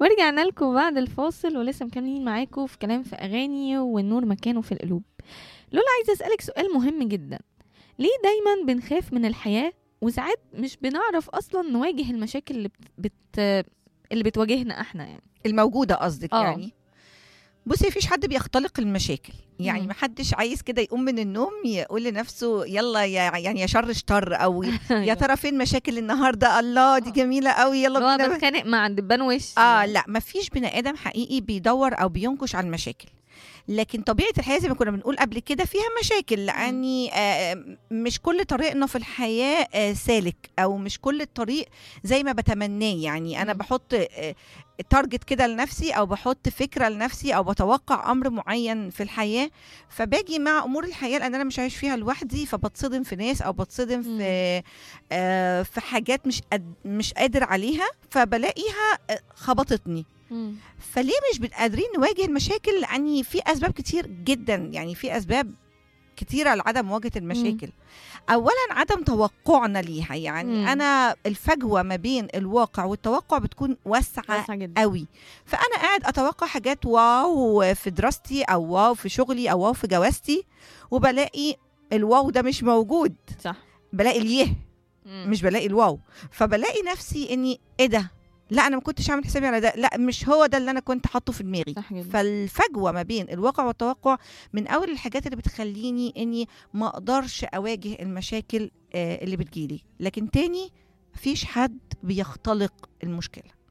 ورجعنا لكم بعد الفاصل ولسه مكملين معاكم في كلام في اغاني والنور مكانه في القلوب لولا عايزه اسالك سؤال مهم جدا ليه دايما بنخاف من الحياه وساعات مش بنعرف اصلا نواجه المشاكل اللي بت... بت... اللي بتواجهنا احنا يعني الموجوده قصدك آه. يعني بصي مفيش حد بيختلق المشاكل يعني مم. محدش عايز كده يقوم من النوم يقول لنفسه يلا يا يعني يا شر شطر او يا ترى فين مشاكل النهارده الله دي آه. جميله قوي يلا اللي هو بينا بتخانق مع دبان وش اه لا مفيش بني ادم حقيقي بيدور او بينكش على المشاكل لكن طبيعه الحياه زي ما كنا بنقول قبل كده فيها مشاكل لاني آه مش كل طريقنا في الحياه آه سالك او مش كل الطريق زي ما بتمناه يعني انا مم. بحط آه تارجت كده لنفسي او بحط فكره لنفسي او بتوقع امر معين في الحياه فباجي مع امور الحياه لان انا مش عايش فيها لوحدي فبتصدم في ناس او بتصدم في آه في حاجات مش قد مش قادر عليها فبلاقيها آه، خبطتني مم. فليه مش بن- قادرين نواجه المشاكل لان في اسباب كتير جدا يعني في اسباب كتيره لعدم مواجهه المشاكل اولا عدم توقعنا ليها يعني مم. انا الفجوه ما بين الواقع والتوقع بتكون واسعه واسعة جدا قوي فانا قاعد اتوقع حاجات واو في دراستي او واو في شغلي او واو في جوازتي وبلاقي الواو ده مش موجود صح بلاقي اليه مم. مش بلاقي الواو فبلاقي نفسي اني ايه ده لا انا ما كنتش عامل حسابي على ده لا مش هو ده اللي انا كنت حاطه في دماغي صح جدا فالفجوه ما بين الواقع والتوقع من اول الحاجات اللي بتخليني اني ما اقدرش اواجه المشاكل آه، اللي بتجيلي لكن تاني مفيش حد بيختلق المشكله